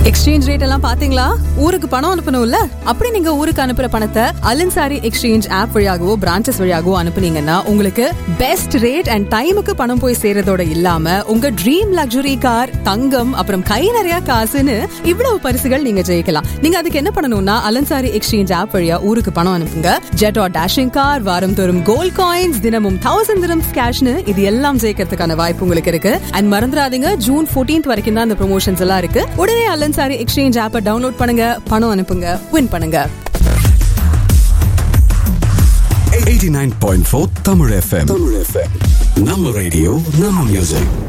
Exchange rate எல்லாம் பாத்தீங்களா ஊருக்கு பணம் அனுப்பணும்ல அப்படி நீங்க ஊருக்கு அனுப்புற பணத்தை அலன்சாரி எக்ஸ்சேஞ்ச் ஆப் வழியாகவோ பிரான்ச்சஸ் வழியாகவோ அனுப்புனீங்கன்னா உங்களுக்கு பெஸ்ட் ரேட் அண்ட் டைமுக்கு பணம் போய் சேர்றதோட இல்லாம உங்க ட்ரீம் லக்ஸுரி கார் தங்கம் அப்புறம் கை நிறைய காசுன்னு இவ்வளவு பரிசுகள் நீங்க ஜெயிக்கலாம் நீங்க அதுக்கு என்ன பண்ணணும்னா அலன்சாரி எக்ஸ்சேஞ்ச் ஆப் வழியா ஊருக்கு பணம் அனுப்புங்க ஜெட் ஆர் டேஷிங் கார் வாரம் தோறும் கோல்ட் காயின்ஸ் தினமும் தௌசண்ட் தினம்ஸ் கேஷ்னு இது எல்லாம் ஜெயிக்கிறதுக்கான வாய்ப்பு உங்களுக்கு இருக்கு அண்ட் மறந்துடாதீங்க ஜூன் 14th வரைக்கும் தான் இந்த ப்ரொமோஷன்ஸ் எல்லாம் இருக்கு உடனே அலன்சாரி எக்ஸ்சேஞ்ச் ஆப்பை டவுன்லோட் பண்ணுங்க பணம் அனுப்புங்க வின் பண்ணுங்க 89.4 Tamil FM. Tamil FM. நம்ம ரேடியோ நம்ம மியூசிக்